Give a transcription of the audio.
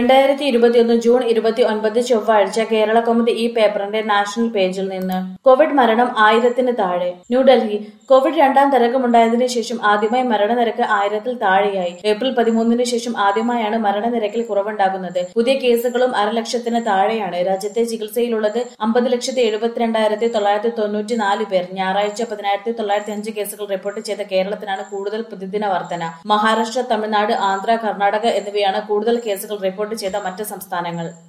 രണ്ടായിരത്തി ഇരുപത്തിയൊന്ന് ജൂൺ ഇരുപത്തി ഒൻപത് ചൊവ്വാഴ്ച കേരള കൗമുദി ഈ പേപ്പറിന്റെ നാഷണൽ പേജിൽ നിന്ന് കോവിഡ് മരണം ആയിരത്തിന് താഴെ ന്യൂഡൽഹി കോവിഡ് രണ്ടാം തരംഗമുണ്ടായതിനു ശേഷം ആദ്യമായി മരണനിരക്ക് ആയിരത്തിൽ താഴെയായി ഏപ്രിൽ പതിമൂന്നിന് ശേഷം ആദ്യമായാണ് മരണനിരക്കിൽ കുറവുണ്ടാകുന്നത് പുതിയ കേസുകളും അരലക്ഷത്തിന് താഴെയാണ് രാജ്യത്തെ ചികിത്സയിലുള്ളത് അമ്പത് ലക്ഷത്തി എഴുപത്തിരണ്ടായിരത്തി തൊള്ളായിരത്തി തൊണ്ണൂറ്റി നാല് പേർ ഞായറാഴ്ച പതിനായിരത്തി തൊള്ളായിരത്തി അഞ്ച് കേസുകൾ റിപ്പോർട്ട് ചെയ്ത കേരളത്തിനാണ് കൂടുതൽ പ്രതിദിന വർധന മഹാരാഷ്ട്ര തമിഴ്നാട് ആന്ധ്ര കർണാടക എന്നിവയാണ് കൂടുതൽ കേസുകൾ റിപ്പോർട്ട് ചെയ്ത മറ്റ് സംസ്ഥാനങ്ങൾ